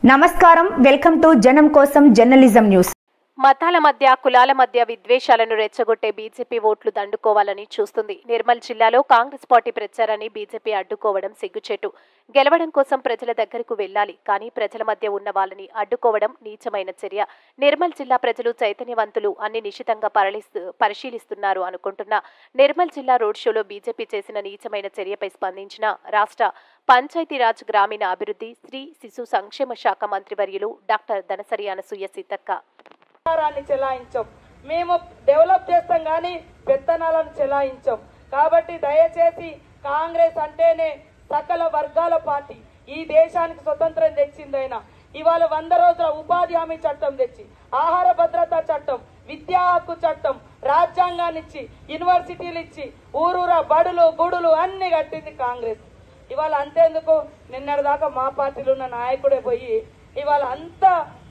నమస్కారం welcome to జనం కోసం జర్నలిజం న్యూస్ మతాల మధ్య కులాల మధ్య విద్వేషాలను రెచ్చగొట్టే బీజేపీ ఓట్లు దండుకోవాలని చూస్తుంది నిర్మల్ జిల్లాలో కాంగ్రెస్ పార్టీ ప్రచారాన్ని బీజేపీ అడ్డుకోవడం సిగ్గుచేటు గెలవడం కోసం ప్రజల దగ్గరకు వెళ్లాలి కానీ ప్రజల మధ్య ఉన్న వాళ్ళని అడ్డుకోవడం నీచమైన చర్య నిర్మల్ జిల్లా ప్రజలు చైతన్యవంతులు అన్ని నిశితంగా పరిలిస్తూ పరిశీలిస్తున్నారు అనుకుంటున్న నిర్మల్ జిల్లా రోడ్ షోలో బీజేపీ చేసిన నీచమైన చర్యపై స్పందించిన రాష్ట్ర పంచాయతీరాజ్ గ్రామీణ అభివృద్ధి స్త్రీ శిశు సంక్షేమ శాఖ మంత్రివర్యులు డాక్టర్ దనసరి అనసూయ సీతక్క అధికారాన్ని చెలాయించం మేము డెవలప్ చేస్తాం కానీ పెత్తనాలను చెలాయించం కాబట్టి దయచేసి కాంగ్రెస్ అంటేనే సకల వర్గాల పార్టీ ఈ దేశానికి స్వతంత్రం తెచ్చిందైనా ఇవాళ వంద రోజుల ఉపాధి హామీ చట్టం తెచ్చి ఆహార భద్రతా చట్టం విద్యా హక్కు చట్టం రాజ్యాంగాన్ని ఇచ్చి యూనివర్సిటీలు ఇచ్చి ఊరూరా బడులు గుడులు అన్ని కట్టింది కాంగ్రెస్ ఇవాళ అంతేందుకు నిన్నటిదాకా మా పార్టీలో ఉన్న నాయకుడే పోయి ఇవాళ అంత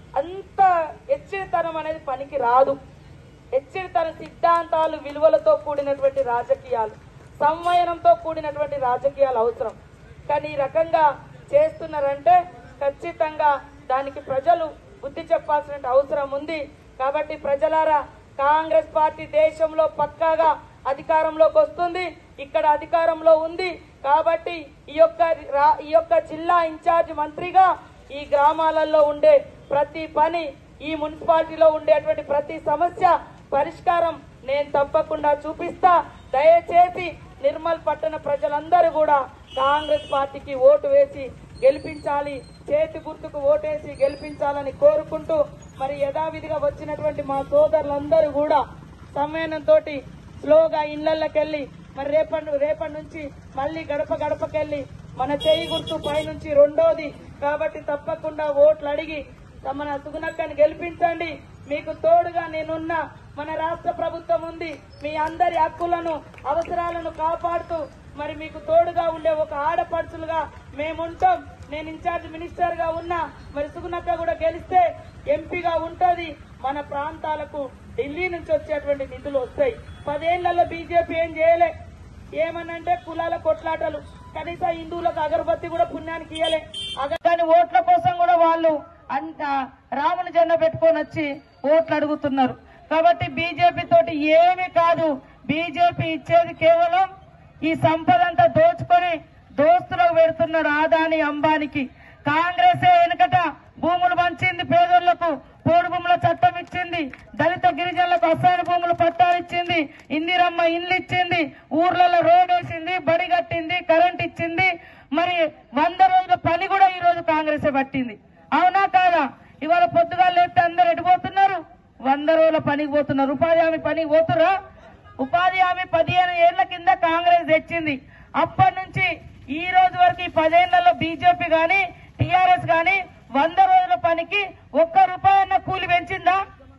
అంత హెచ్చరితనం అనేది పనికి రాదు హెచ్చరితన సిద్ధాంతాలు విలువలతో కూడినటువంటి రాజకీయాలు సంవయనంతో కూడినటువంటి రాజకీయాలు అవసరం కానీ ఈ రకంగా చేస్తున్నారంటే ఖచ్చితంగా దానికి ప్రజలు బుద్ధి చెప్పాల్సిన అవసరం ఉంది కాబట్టి ప్రజలారా కాంగ్రెస్ పార్టీ దేశంలో పక్కాగా అధికారంలోకి వస్తుంది ఇక్కడ అధికారంలో ఉంది కాబట్టి ఈ యొక్క రా- ఈ యొక్క జిల్లా ఇన్ఛార్జ్ మంత్రిగా ఈ గ్రామాలలో ఉండే ప్రతి పని ఈ మున్సిపాలిటీలో ఉండేటువంటి ప్రతి సమస్య పరిష్కారం నేను తప్పకుండా చూపిస్తా దయచేసి నిర్మల్ పట్టణ ప్రజలందరూ కూడా కాంగ్రెస్ పార్టీకి ఓటు వేసి గెలిపించాలి చేతి గుర్తుకు ఓటేసి గెలిపించాలని కోరుకుంటూ మరి యథావిధిగా వచ్చినటువంటి మా సోదరులందరూ కూడా సమయంతో స్లోగా ఇళ్లకెళ్ళి మరి రేపటి రేపటి నుంచి మళ్ళీ గడప గడపకెళ్ళి మన చేయి గుర్తు పై నుంచి రెండోది కాబట్టి తప్పకుండా ఓట్లు అడిగి మన సుగునక్కని గెలిపించండి మీకు తోడుగా నేనున్నా మన రాష్ట్ర ప్రభుత్వం ఉంది మీ అందరి హక్కులను అవసరాలను కాపాడుతూ మరి మీకు తోడుగా ఉండే ఒక ఆడపడుచులుగా మేముంటాం నేను ఇన్ఛార్జ్ మినిస్టర్ గా ఉన్నా మరి సుగునక్క కూడా గెలిస్తే ఎంపీగా ఉంటది మన ప్రాంతాలకు ఢిల్లీ నుంచి వచ్చేటువంటి నిధులు వస్తాయి పదేళ్లలో బీజేపీ ఏం చేయలే ఏమనంటే కులాల కొట్లాటలు కనీసం హిందువులకు అగరబత్తి కూడా పుణ్యానికి ఇయ్యలే అగ- కానీ ఓట్ల కోసం కూడా వాళ్ళు అంత రాముని జెండా పెట్టుకొని వచ్చి ఓట్లు అడుగుతున్నారు కాబట్టి బీజేపీ తోటి ఏమీ కాదు బీజేపీ ఇచ్చేది కేవలం ఈ సంపద అంతా దోచుకొని దోస్తులకు పెడుతున్నాడు ఆదాని అంబానికి కాంగ్రెస్ వెనుకట భూములు పంచింది పేదోళ్లకు పోడు భూముల చట్టం ఇచ్చింది దళిత గిరిజనులకు అసైన్ భూములు పట్టాలు ఇచ్చింది ఇందిరమ్మ ఇండ్లు ఇచ్చింది ఊర్లలో రోడ్ వేసింది బడి కట్టింది కరెంట్ ఇచ్చింది మరి వంద రోజుల పని కూడా ఈ రోజు కాంగ్రెస్ పట్టింది అవునా కాదా ఇవాళ పొద్దుగా లేస్తే అందరు ఎడిపోతున్నారు వంద రోజుల పనికి పోతున్నారు ఉపాధి హామీ పనికి పోతురా ఉపాధి హామీ పదిహేను ఏళ్ల కింద కాంగ్రెస్ తెచ్చింది అప్పటి నుంచి ఈ రోజు వరకు ఈ పదేళ్లలో బీజేపీ గాని టిఆర్ఎస్ గాని వంద రోజుల పనికి ఒక్క రూపాయన్న కూలి పెంచిందా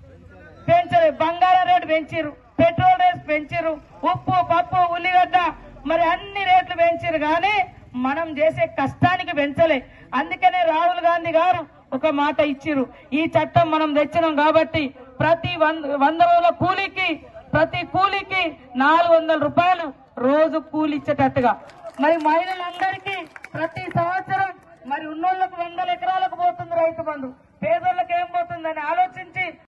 పెంచరు బంగారం రేటు పెంచారు పెట్రోల్ రేట్ పెంచారు ఉప్పు పప్పు ఉల్లిగడ్డ మరి అన్ని రేట్లు పెంచారు కానీ మనం చేసే కష్టానికి పెంచలే అందుకనే రాహుల్ గాంధీ గారు ఒక మాట ఇచ్చిరు ఈ చట్టం మనం తెచ్చినాం కాబట్టి ప్రతి వంద వంద రోజుల కూలీకి ప్రతి కూలీకి నాలుగు వందల రూపాయలు రోజు కూలి ఇచ్చేటట్టుగా మరి మహిళలందరికీ ప్రతి సంవత్సరం మరి ఉన్నోళ్ళకు వందల ఎకరాలకు పోతుంది రైతు బంధు పేదోళ్ళకి ఏం పోతుందని ఆలోచించి